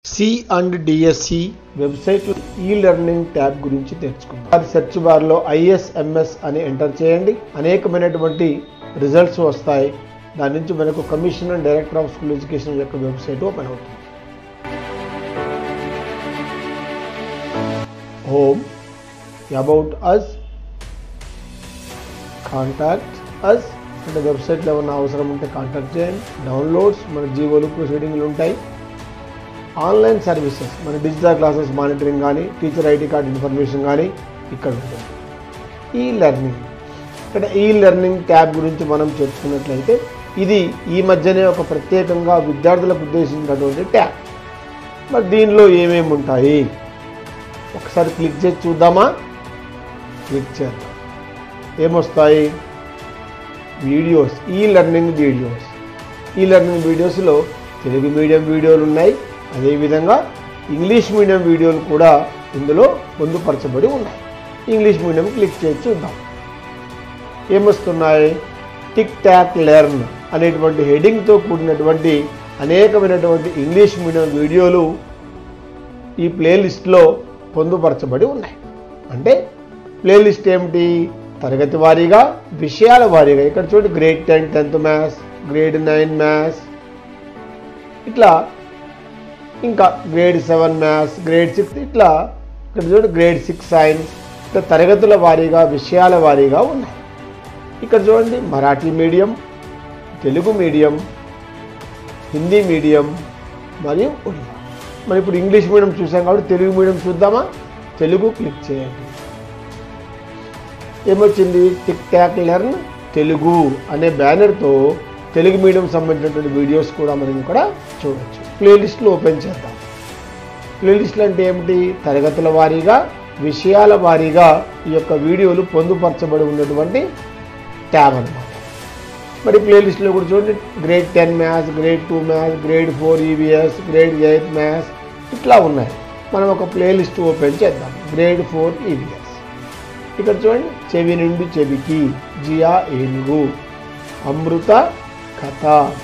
C and DSC website e learning tab గురించి తెలుసుకుందాం అది సెర్చ్ బార్లో ఐఎస్ఎంఎస్ అని ఎంటర్ చేయండి అనేకమైనటువంటి రిజల్ట్స్ వస్తాయి దాని నుంచి మనకు commissioner director of school education యొక్క వెబ్సైట్ ఓపెన్ అవుతుంది home about us contact us అంటే వెబ్సైట్లో ఏమన్నా అవసరం ఉంటే కాంటాక్ట్ చేయండి డౌన్లోడ్స్ మన జీవోలు ప్రొసీడింగ్లు ఉంటాయి ఆన్లైన్ సర్వీసెస్ మన డిజిటల్ క్లాసెస్ మానిటరింగ్ కానీ టీచర్ ఐడి కార్డ్ ఇన్ఫర్మేషన్ కానీ ఇక్కడ ఉంటుంది ఈ లెర్నింగ్ ఇక్కడ ఈ లెర్నింగ్ ట్యాబ్ గురించి మనం చెప్పుకున్నట్లయితే ఇది ఈ మధ్యనే ఒక ప్రత్యేకంగా విద్యార్థులకు ఉద్దేశించినటువంటి ట్యాబ్ మరి దీనిలో ఏమేమి ఉంటాయి ఒకసారి క్లిక్ చేసి చూద్దామా క్లిక్ చేద్దాం ఏమొస్తాయి వీడియోస్ ఈ లెర్నింగ్ వీడియోస్ ఈ లెర్నింగ్ వీడియోస్లో తెలుగు మీడియం వీడియోలు ఉన్నాయి అదేవిధంగా ఇంగ్లీష్ మీడియం వీడియోలు కూడా ఇందులో పొందుపరచబడి ఉన్నాయి ఇంగ్లీష్ మీడియం క్లిక్ చేసి చూద్దాం ఏమొస్తున్నాయి టిక్ టాక్ లెర్న్ అనేటువంటి హెడింగ్తో కూడినటువంటి అనేకమైనటువంటి ఇంగ్లీష్ మీడియం వీడియోలు ఈ ప్లేలిస్ట్లో పొందుపరచబడి ఉన్నాయి అంటే ప్లేలిస్ట్ ఏమిటి తరగతి వారీగా విషయాల వారీగా ఇక్కడ చూడండి grade ten tenth maths grade nine maths ఇట్లా ఇంకా grade seven maths grade six ఇట్లా ఇక్కడ చూడండి గ్రేడ్ సిక్స్ సైన్స్ ఇట్లా తరగతుల వారీగా విషయాల వారీగా ఉన్నాయి ఇక్కడ చూడండి Marathi medium Telugu medium Hindi medium మరియు ఒడియా మరి ఇప్పుడు ఇంగ్లీష్ మీడియం చూసాం కాబట్టి తెలుగు మీడియం చూద్దామా తెలుగు క్లిక్ చేయండి ఏమొచ్చింది టిక్ టాక్ లెర్న్ తెలుగు అనే బ్యానర్తో తెలుగు మీడియం సంబంధించినటువంటి వీడియోస్ కూడా మనం ఇక్కడ చూడొచ్చు ప్లేలిస్ట్లు ఓపెన్ చేద్దాం ప్లేలిస్ట్లు అంటే ఏమిటి తరగతుల వారీగా విషయాల వారీగా ఈ యొక్క వీడియోలు పొందుపరచబడి ఉన్నటువంటి ట్యాబ్ అనమాట మరి ప్లేలిస్ట్లో కూడా చూడండి grade ten maths grade two maths grade four EVS grade eighth maths ఇట్లా ఉన్నాయి మనం ఒక ప్లేలిస్ట్ ఓపెన్ చేద్దాం గ్రేడ్ ఫోర్ ఈవీఎస్ ఇక్కడ చూడండి చెవి నుండి చెవికి జియా ఏనుగు అమృత కథ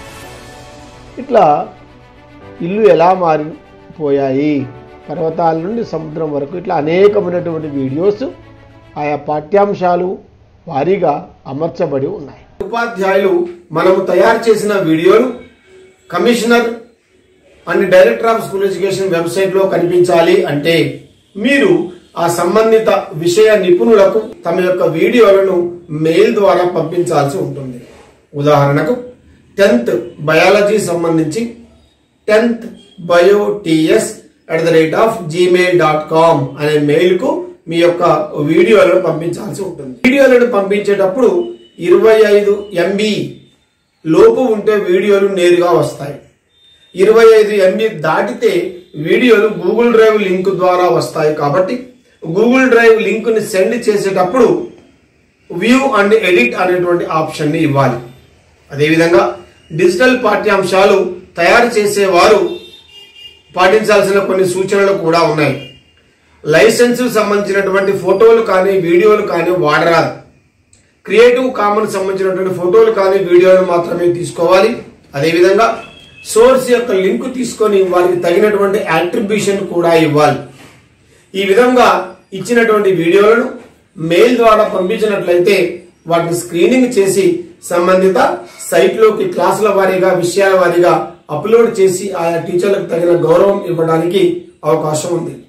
ఇట్లా ఇల్లు ఎలా మారిపోయాయి పర్వతాల నుండి సముద్రం వరకు ఇట్లా అనేకమైనటువంటి వీడియోస్ ఆయా పాఠ్యాంశాలు వారీగా అమర్చబడి ఉన్నాయి ఉపాధ్యాయులు మనము తయారు చేసిన వీడియోలు commissioner and director of school education వెబ్సైట్లో కనిపించాలి అంటే మీరు ఆ సంబంధిత విషయ నిపుణులకు తమ యొక్క వీడియోలను మెయిల్ ద్వారా పంపించాల్సి ఉంటుంది ఉదాహరణకు టెన్త్ బయాలజీ సంబంధించి tenth bio TS at the rate of Gmail dot com అనే మెయిల్కు మీ యొక్క వీడియోలను పంపించాల్సి ఉంటుంది వీడియోలను పంపించేటప్పుడు ఇరవై ఐదు ఎంబీ లోపు ఉంటే వీడియోలు నేరుగా వస్తాయి ఇరవై ఐదు ఎంబీ దాటితే వీడియోలు గూగుల్ డ్రైవ్ లింక్ ద్వారా వస్తాయి కాబట్టి గూగుల్ డ్రైవ్ లింక్ని సెండ్ చేసేటప్పుడు వ్యూ అండ్ ఎడిట్ అనేటువంటి ఆప్షన్ని ఇవ్వాలి అదేవిధంగా డిజిటల్ పాఠ్యాంశాలు తయారు చేసేవారు పాటించాల్సిన కొన్ని సూచనలు కూడా ఉన్నాయి లైసెన్స్ సంబంధించినటువంటి ఫోటోలు కానీ వీడియోలు కానీ వాడరాదు క్రియేటివ్ కామన్ సంబంధించినటువంటి ఫోటోలు కానీ వీడియోలు మాత్రమే తీసుకోవాలి అదేవిధంగా సోర్స్ యొక్క లింక్ తీసుకొని వారికి తగినటువంటి యాట్రిబ్యూషన్ కూడా ఇవ్వాలి ఈ విధంగా ఇచ్చినటువంటి వీడియోలను మెయిల్ ద్వారా పంపించినట్లయితే వాటిని స్క్రీనింగ్ చేసి సంబంధిత సైట్లోకి క్లాసుల వారీగా విషయాల వారీగా అప్లోడ్ చేసి ఆయా టీచర్లకు తగిన గౌరవం ఇవ్వడానికి అవకాశం ఉంది